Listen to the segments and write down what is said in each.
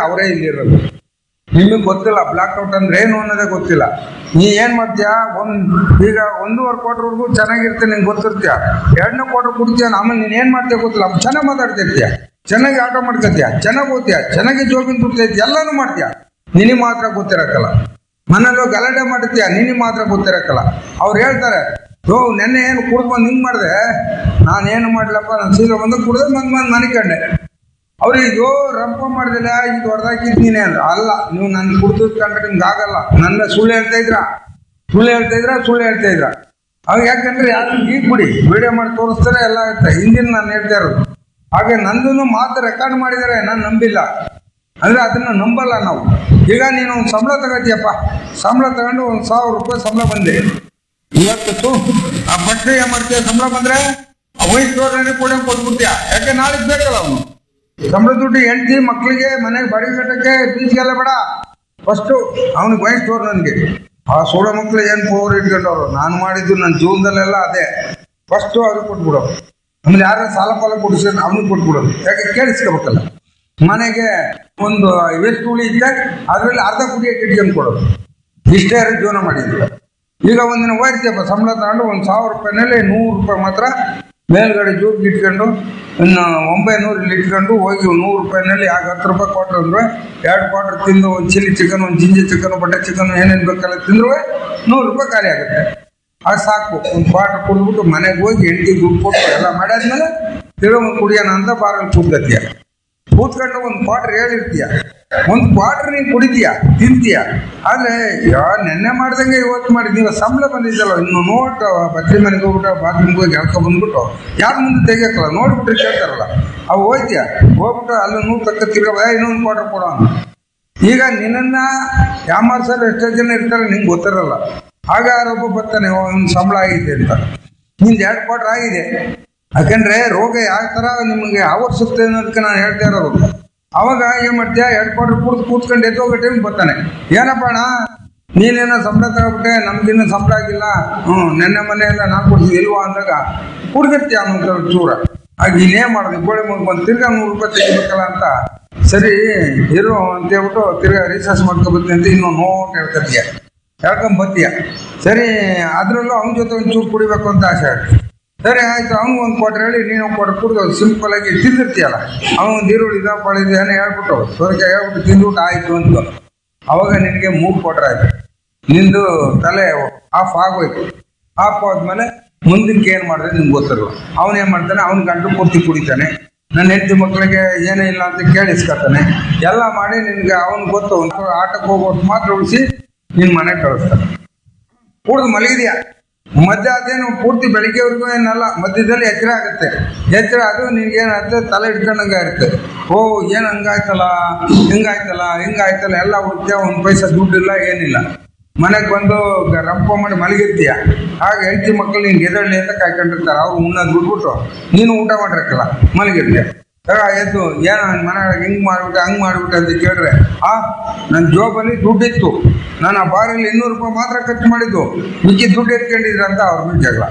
ಅವರೇ ಇಲ್ಲಿರೋದು ನಿಮಗೆ ಗೊತ್ತಿಲ್ಲ ಬ್ಲಾಕ್ ಔಟ್ ಅಂದ್ರೆ ಏನು ಅನ್ನೋದೇ ಗೊತ್ತಿಲ್ಲ ನೀ ಏನ್ ಮಾಡ್ತೀಯ ಒಂದ್ ಈಗ ಒಂದೂವರೆ ಕೋಟಿವರೆಗೂ ಚೆನ್ನಾಗಿರ್ತೀನಿ ನಿಂಗೆ ಗೊತ್ತಿರ್ತೀಯ ಎರಡನೇ ಕೋಟಿ ಕುಡ್ತೀಯ ಆಮೇಲೆ ನೀನ್ ಏನ್ ಮಾಡ್ತೀಯ ಗೊತ್ತಿಲ್ಲ ಚೆನ್ನಾಗಿ ಮಾತಾಡ್ತಿರ್ತೀಯ ಚೆನ್ನಾಗಿ ಆಟ ಮಾಡ್ಕೊತೀಯ ಚೆನ್ನಾಗಿ ಓದ್ತೀಯ ಚೆನ್ನಾಗಿ ಜೋಬಿನ ತುರ್ತೈತಿ ಎಲ್ಲಾನು ಮಾಡ್ತೀಯ ನಿನಗೆ ಮಾತ್ರ ಗೊತ್ತಿರಕ್ಕಲ್ಲ ಮನೇಲಿ ಗಲಾಟೆ ಮಾಡ್ತೀಯ ನಿನಗೆ ಮಾತ್ರ ಗೊತ್ತಿರಕ್ಕಲ್ಲ ಅವ್ರು ಹೇಳ್ತಾರೆ ಯೋ ನೆನ್ನೆ ಏನು ಕುಡ್ದು ಬಂದು ಹಿಂಗ್ ಮಾಡಿದೆ ನಾನೇನು ಮಾಡ್ಲಪ್ಪ ನಾನು ಸೀದಾ ಬಂದು ಕುಡ್ದು ಬಂದು ಬಂದು ಮನೆ ಕಂಡೆ ಅವ್ರಿಗೆ ಯೋ ರಂಪ ಮಾಡಿದಿಲ್ಲ ಇದು ಹೊಡೆದಾಕಿದ್ ನೀನೆ ಅಂದ್ರ ಅಲ್ಲ ನೀವು ನನ್ ಕುಡ್ದು ಕಂಡ್ರೆ ನಿಮ್ಗೆ ಆಗಲ್ಲ ನನ್ನ ಸುಳ್ಳು ಹೇಳ್ತಾ ಇದ್ರ ಸುಳ್ಳು ಹೇಳ್ತಾ ಇದ್ರ ಸುಳ್ಳು ಹೇಳ್ತಾ ಇದ್ರ ಅವಾಗ ಯಾಕಂದ್ರೆ ಯಾರು ಈಗ ಬಿಡಿ ವಿಡಿಯೋ ಮಾಡಿ ತೋರಿಸ್ತಾರೆ ಎಲ್ಲ ಇರುತ್ತೆ ಹಿಂದಿನ ನಾನು ಹೇಳ್ತಾ ಇರೋದು ಹಾಗೆ ನಂದು ಮಾತು ರೆಕಾರ್ಡ್ ಮಾಡಿದರೆ ನಾನು ನಂಬಿಲ್ಲ ಅಂದ್ರೆ ಅದನ್ನ ನಂಬಲ್ಲ ನಾವು ಈಗ ನೀನು ಒಂದು ಸಂಬಳ ತಗೋತಿಯಪ್ಪ ಸಂಬಳ ತಗೊಂಡು ಒಂದು ಸಾವಿರ ರೂಪಾಯಿ ಸಂಬಳ ಬಂದೆ ಇವತ್ತು ತು ಆ ಬಟ್ಟೆ ಏನ್ ಮಾಡ್ತೀಯ ಸಂಬಳ ಬಂದ್ರೆ ವಯಸ್ಸೋರನ್ನೇ ಕೂಡ ಕೊಟ್ಬಿಡ್ತೀಯ ಯಾಕೆ ನಾಳೆ ಬೇಕಲ್ಲ ಅವನು ಸಂಬಳ ದುಡ್ಡು ಹೆಂಡತಿ ಮಕ್ಕಳಿಗೆ ಮನೆಗೆ ಬಾಡಿಗೆ ಕಟ್ಟಕ್ಕೆ ಫೀಸ್ಗೆಲ್ಲ ಬೇಡ ಫಸ್ಟು ಅವನಿಗೆ ವಯಸ್ಸೋರು ನನಗೆ ಆ ಸೋಳ ಮಕ್ಕಳು ಏನು ಪೋರ್ ಇಟ್ಕೊಂಡವ್ರು ನಾನು ಮಾಡಿದ್ದು ನನ್ನ ಜೀವನದಲ್ಲೆಲ್ಲ ಅದೇ ಫಸ್ಟು ಅವ್ರಿಗೆ ಕೊಟ್ಬಿಡೋ ಆಮೇಲೆ ಯಾರ ಸಾಲ ಪಾಲ ಕೊಡಿಸಿದ್ರೆ ಅವನಿಗೆ ಕೊಟ್ಬಿಡೋದು ಯಾಕೆ ಕೇಳಿಸ್ಕೋಬೇಕಲ್ಲ ಮನೆಗೆ ಒಂದು ಎಷ್ಟು ಉಳಿ ಇದ್ದೆ ಅದರಲ್ಲಿ ಅರ್ಧ ಕುಡಿಯಕ್ಕೆ ಇಟ್ಕೊಂಡು ಕೊಡೋದು ಇಷ್ಟೇ ಜೀವನ ಮಾಡಿದ್ರು ಈಗ ಒಂದಿನ ಹೋಯ್ತೀಯಪ್ಪ ಸಂಬಳ ತಗೊಂಡು ಒಂದು ಸಾವಿರ ರೂಪಾಯಿನಲ್ಲಿ ನೂರು ರೂಪಾಯಿ ಮಾತ್ರ ಮೇಲ್ಗಡೆ ಜೋಬ್ಗೆ ಇಟ್ಕೊಂಡು ಇನ್ನು ಒಂಬೈನೂರು ಇಲ್ಲಿ ಇಟ್ಕೊಂಡು ಹೋಗಿ ನೂರು ರೂಪಾಯಿನಲ್ಲಿ ಆಗ ಹತ್ತು ರೂಪಾಯಿ ಕ್ವಾಟ್ರ್ ಅಂದ್ರೆ ಎರಡು ಕ್ವಾಟ್ರ್ ತಿಂದು ಒಂದು ಚಿಲ್ಲಿ ಚಿಕನ್ ಒಂದು ಜಿಂಜಿ ಚಿಕನ್ ಬಟ್ಟೆ ಚಿಕನ್ ಏನೇನು ಬೇಕಲ್ಲ ತಿಂದ್ರು ನೂರು ರೂಪಾಯಿ ಖಾಲಿ ಆಗುತ್ತೆ ಅದು ಸಾಕು ಒಂದು ಕ್ವಾಟ್ರ್ ಕುಡಿದ್ಬಿಟ್ಟು ಮನೆಗೆ ಹೋಗಿ ಎಂಟಿ ದುಡ್ಡು ಕೊಟ್ಟು ಎಲ್ಲ ಮಾಡಾದ್ಮೇಲೆ ತಿರುಗ ಒಂದು ಕುಡಿಯೋಣ ಅಂತ ಬಾರಲ್ಲಿ ಕೂತ್ಕತ್ತೀಯ ಕೂತ್ಕೊಂಡು ಒಂದು ಕ್ವಾಟ್ರ್ ಹೇಳಿರ್ತೀಯ ಒಂದು ಕ್ವಾಟ್ರ್ ನೀನು ಕುಡಿತೀಯ ತಿಂತೀಯ ಆದ್ರೆ ಯಾ ನೆನ್ನೆ ಮಾಡ್ದಂಗೆ ಇವತ್ತು ಮಾಡಿದ್ ನೀವು ಸಂಬಳ ಬಂದಿದ್ದಲ್ಲ ಇನ್ನು ನೋಟ್ ಬಚ್ಚಿ ಮನೆಗೆ ಹೋಗ್ಬಿಟ್ಟು ಬಾತ್ರೂಮ್ಗೆ ಹೋಗಿ ಎಳ್ಕೊ ಬಂದ್ಬಿಟ್ಟು ಯಾರ ಮುಂದೆ ತೆಗಿಯಕ್ಕಲ್ಲ ನೋಡ್ಬಿಟ್ರೆ ಕೇಳ್ತಾರಲ್ಲ ಅವು ಹೋಯ್ತೀಯ ಹೋಗ್ಬಿಟ್ಟು ಅಲ್ಲಿ ನೂರು ತಕ್ಕ ತಿರ್ಗ ಇನ್ನೊಂದು ಕ್ವಾಟ್ರ್ ಕೊಡೋ ಅಂತ ಈಗ ನಿನ್ನನ್ನ ಯಾಮಾರ್ಸೋರು ಎಷ್ಟೋ ಜನ ಇರ್ತಾರೆ ನಿಂಗೆ ಗೊತ್ತಿರಲ್ಲ ಆಗ ಯಾರೊಬ್ಬ ಬರ್ತಾನೆ ಒಂದು ಸಂಬಳ ಆಗಿದೆ ಅಂತ ನಿಂದು ಎರಡು ಕ್ವಾಟ್ರ್ ಆಗಿದೆ ಯಾಕಂದ್ರೆ ರೋಗ ಯಾವ ತರ ನಿಮಗೆ ಆವರಿಸುತ್ತೆ ಅನ್ನೋದಕ್ಕೆ ನಾನು ಹೇಳ್ತಾ ಇರೋದು ಅವಾಗ ಏನ್ ಮಾಡ್ತೀಯ ಎರಡು ಕ್ವಾಟ್ರ್ ಕುಡ್ದು ಕೂತ್ಕೊಂಡು ಎದ್ದೋಗೋ ಟೈಮ್ ಬರ್ತಾನೆ ಏನಪ್ಪ ಅಣ್ಣ ನೀನೇನೋ ಸಂಬಳ ತಗೊಬಿಟ್ಟೆ ನಮ್ಗಿನ್ನೂ ಸಂಬಳ ಆಗಿಲ್ಲ ಹ್ಞೂ ನೆನ್ನೆ ಮೊನ್ನೆ ಎಲ್ಲ ನಾನು ಕೊಡ್ತೀನಿ ಇಲ್ವಾ ಅಂದಾಗ ಕುಡ್ದಿರ್ತೀಯ ಅನ್ನೋ ಚೂರ ಆಗ ಇನ್ನೇನ್ ಮಾಡೋದು ಗೋಳಿ ಮುಗಿ ಬಂದು ತಿರ್ಗಾ ನೂರು ರೂಪಾಯಿ ತೆಗಿಬೇಕಲ್ಲ ಅಂತ ಸರಿ ಇರು ಅಂತ ಹೇಳ್ಬಿಟ್ಟು ತಿರ್ಗಾ ರೀಚಾರ್ಜ್ ಮಾಡ್ಕೊಬತ್ತೀನಿ ಅಂತ ಇನ್ನೂ ನೋಟ್ ಹೇಳ್ಕೊತೀಯ ಹೇಳ್ಕೊಂಡ್ ಬತ್ತೀಯ ಸರಿ ಅದ್ರಲ್ಲೂ ಅವನ ಜೊತೆ ಒಂಚೂರು ಕುಡಿಬೇಕು ಅಂತ ಆಸೆ ಆಗ್ತದೆ ಸರಿ ಆಯ್ತು ಅವ್ನು ಒಂದು ಕೊಟ್ರೆ ಹೇಳಿ ನೀನು ಕೊಟ್ಟು ಕುಡ್ದು ಸಿಂಪಲ್ ಆಗಿ ತಿಂದಿರ್ತೀಯಲ್ಲ ಅವನು ಒಂದು ಈರುಳ್ಳಿ ಇದ ಪಳಿದ ಏನೋ ಹೇಳ್ಬಿಟ್ಟು ಸೋರಿಕೆ ಹೇಳ್ಬಿಟ್ಟು ತಿಂದ್ಬಿಟ್ಟು ಆಯ್ತು ಅಂತ ಅವಾಗ ನಿನಗೆ ಮೂರು ಕೊಟ್ರೆ ಆಯ್ತು ನಿಂದು ತಲೆ ಆಫ್ ಆಗೋಯ್ತು ಆಫ್ ಆದ್ಮೇಲೆ ಮುಂದಕ್ಕೆ ಏನು ಮಾಡಿದ್ರೆ ನಿಮ್ಗೆ ಗೊತ್ತಿರಲ್ಲ ಅವನು ಏನು ಮಾಡ್ತಾನೆ ಅವ್ನ ಗಂಟು ಪೂರ್ತಿ ಕುಡಿತಾನೆ ನನ್ನ ಹೆಂಡತಿ ಮಕ್ಕಳಿಗೆ ಏನೇ ಇಲ್ಲ ಅಂತ ಕೇಳಿಸ್ಕೊತಾನೆ ಎಲ್ಲ ಮಾಡಿ ನಿನ್ಗೆ ಅವನು ಗೊತ್ತು ಅವ್ನು ಆಟಕ್ಕೆ ಹೋಗೋಷ್ಟು ಮಾತ್ರ ಉಳಿಸಿ ನಿನ್ ಮನೆಗೆ ಕಳಿಸ್ತಾನೆ ಕುಡ್ದು ಮಲಗಿದ್ಯಾ ಮಧ್ಯ ಅದೇನು ಪೂರ್ತಿ ಬೆಳಿಗ್ಗೆವರೆಗೂ ಏನಲ್ಲ ಮಧ್ಯದಲ್ಲಿ ಎಚ್ಚರ ಆಗುತ್ತೆ ಎಚ್ಚರ ಅದು ನಿನ್ಗೆ ಏನಾಗುತ್ತೆ ತಲೆ ಹಿಡ್ಕೊಂಡಂಗೆ ಇರುತ್ತೆ ಓ ಏನ್ ಹಂಗಾಯ್ತಲ್ಲ ಹಿಂಗಾಯ್ತಲ್ಲ ಹಿಂಗಾಯ್ತಲ್ಲ ಎಲ್ಲ ಹುಡುಕ್ಯ ಒಂದು ಪೈಸಾ ದುಡ್ಡಿಲ್ಲ ಏನಿಲ್ಲ ಮನೆಗೆ ಬಂದು ಗ- ರಂಪ ಮಾಡಿ ಮಲಗಿರ್ತೀಯ ಆಗ ಹೆಂಡತಿ ಮಕ್ಕಳು ನಿನ್ಗೆ ಎದಳ್ಳಿ ಅಂತ ಕಾಯ್ಕೊಂಡಿರ್ತಾರೆ ಅವ್ರು ಉಣ್ಣೋದು ಬಿಟ್ಬಿಟ್ಟು ನೀನು ಊಟ ಮಾಡಿರಕ್ಕಲ್ಲ ಮಲಗಿರ್ತೀಯ ಆಗ ಎದ್ದು ಏನೋ ನನ್ನ ಮನೆ ಹಿಂಗ್ ಮಾಡ್ಬಿಟ್ಟೆ ಹಂಗ್ ಮಾಡ್ಬಿಟ್ಟೆ ಅಂತ ಕೇಳಿದ್ರೆ ಆ ನನ್ನ ಜೋಬಲ್ಲಿ ದುಡ್ಡಿತ್ತು ನಾನು ಆ ಬಾರಲ್ಲಿ ಇನ್ನೂರು ರೂಪಾಯಿ ಮಾತ್ರ ಖರ್ಚು ಮಾಡಿದ್ದು ಮಿಕ್ಕಿ ದುಡ್ಡು ಎತ್ಕೊಂಡಿದ್ರ ಅಂತ ಅವ್ರ ಮೇಲೆ ಜಗಳ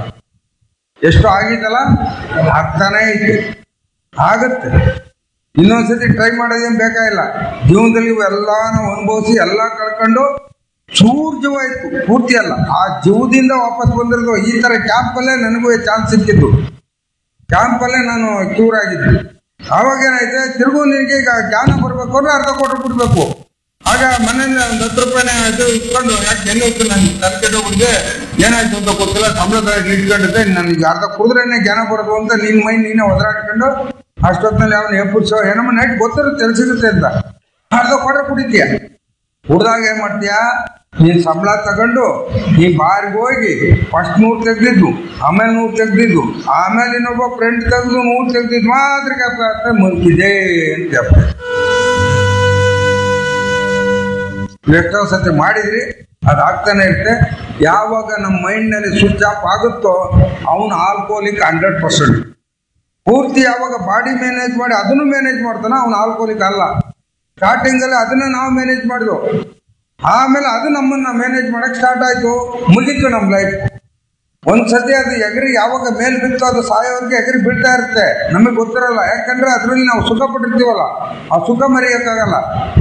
ಎಷ್ಟು ಆಗಿತ್ತಲ್ಲ ಆಗ್ತಾನೇ ಇತ್ತು ಆಗತ್ತೆ ಇನ್ನೊಂದ್ಸತಿ ಟ್ರೈ ಮಾಡೋದೇನು ಬೇಕಾಗಿಲ್ಲ ಜೀವನದಲ್ಲಿ ಇವೆಲ್ಲ ನಾವು ಅನುಭವಿಸಿ ಎಲ್ಲ ಕಳ್ಕೊಂಡು ಚೂರ್ ಜೀವ ಇತ್ತು ಪೂರ್ತಿ ಅಲ್ಲ ಆ ಜೀವದಿಂದ ವಾಪಸ್ ಬಂದಿರೋದು ಈ ತರ ಕ್ಯಾಂಪಲ್ಲೇ ನನಗೂ ಚಾನ್ಸ್ ಸಿಕ್ಕಿದ್ದು ಕ್ಯಾಂಪಲ್ಲೇ ನಾನು ಕ್ಯೂರ್ ಆಗಿದ್ದು ಆವಾಗ ಏನಾಯ್ತು ತಿರುಗು ನಿನಗೆ ಈಗ ಜ್ಞಾನ ಬರ್ಬೇಕು ಅಂದ್ರೆ ಅರ್ಧ ಕೋಟಿ ಬಿಡ್ಬೇಕು ಆಗ ಮನೇಲಿ ಒಂದು ಹತ್ತು ರೂಪಾಯಿನ ಇದು ಇಟ್ಕೊಂಡು ಯಾಕೆ ಎಲ್ಲಿ ಹೋಗ್ತು ನಾನು ತಲೆಕೆಟ್ಟು ಬಿಡಿದೆ ಏನಾಯ್ತು ಅಂತ ಗೊತ್ತಿಲ್ಲ ಸಂಬಳ ಇಟ್ಕೊಂಡಿದ್ದೆ ನನಗೆ ಅರ್ಧ ಕುಡಿದ್ರೇನೆ ಜ್ಞಾನ ಬರೋದು ಅಂತ ನಿನ್ ಮೈ ನೀನೇ ಒದರಾಡ್ಕೊಂಡು ಅಷ್ಟೊತ್ತಿನಲ್ಲಿ ಅವನು ಎಪ್ಪುಡ್ಸೋ ಏನಮ್ಮ ನೈಟ್ ಗೊತ್ತಿರುತ್ತೆ ತಿಳಿಸಿರುತ್ತೆ ಅಂತ ಅರ್ಧ ಕೋಟಿ ಕುಡಿತೀಯ ಕುಡ್ದಾಗ ಏನ್ ಮಾಡ್ತೀಯ ನೀನ್ ಸಂಬಳ ತಗೊಂಡು ನೀ ಬಾರಿಗೆ ಹೋಗಿ ಫಸ್ಟ್ ನೂರು ತೆಗ್ದಿದ್ದು ಆಮೇಲೆ ನೂರು ತೆಗ್ದಿದ್ದು ಆಮೇಲೆ ಇನ್ನೊಬ್ಬ ಫ್ರೆಂಡ್ ತೆಗ್ದು ನೂರು ತೆಗ್ದಿದ್ದು ಮಾತ್ರ ಜ್ಞಾಪಕ ಮುಗಿದೆ ಅಂತ ಜ್ಞಾಪಕ. ಎಷ್ಟೋ ಸತಿ ಮಾಡಿದ್ರಿ ಅದಾಗ್ತಾನೆ ಇರುತ್ತೆ ಯಾವಾಗ ನಮ್ಮ ಮೈಂಡ್ ನಲ್ಲಿ ಸ್ವಿಚ್ ಆಫ್ ಆಗುತ್ತೋ ಅವನು ಆಲ್ಕೋಲಿಕ್ ಹಂಡ್ರೆಡ್ ಪರ್ಸೆಂಟ್ ಪೂರ್ತಿ ಯಾವಾಗ ಬಾಡಿ ಮ್ಯಾನೇಜ್ ಮಾಡಿ ಅದನ್ನು ಮ್ಯಾನೇಜ್ ಮಾಡ್ತಾನ ಅವನು ಆಲ್ಕೋಲಿಕ್ ಅಲ್ಲ ಸ್ಟಾರ್ಟಿಂಗ್ ಅಲ್ಲಿ ಅದನ್ನ ನಾವು ಮ್ಯಾನೇಜ್ ಮಾಡಿದ್ವು ಆಮೇಲೆ ಅದು ನಮ್ಮನ್ನ ಮ್ಯಾನೇಜ್ ಮಾಡಕ್ ಸ್ಟಾರ್ಟ್ ಆಯ್ತು ಮುಗೀತು ನಮ್ಮ ಲೈಫ್ ಒಂದ್ಸತಿ ಅದು ಎಗರಿ ಯಾವಾಗ ಮೇಲ್ ಬಿತ್ತು ಅದು ಸಾಯೋವರೆಗೆ ಎಗರಿ ಬೀಳ್ತಾ ಇರುತ್ತೆ ನಮಗೆ ಗೊತ್ತಿರಲ್ಲ ಯಾಕಂದ್ರೆ ಅದ್ರಲ್ಲಿ ನಾವು ಸುಖ ಪಟ್ಟಿರ್ತೀವಲ್ಲ ಆ ಸುಖ ಮರೆಯಕ್ಕಾಗಲ್ಲ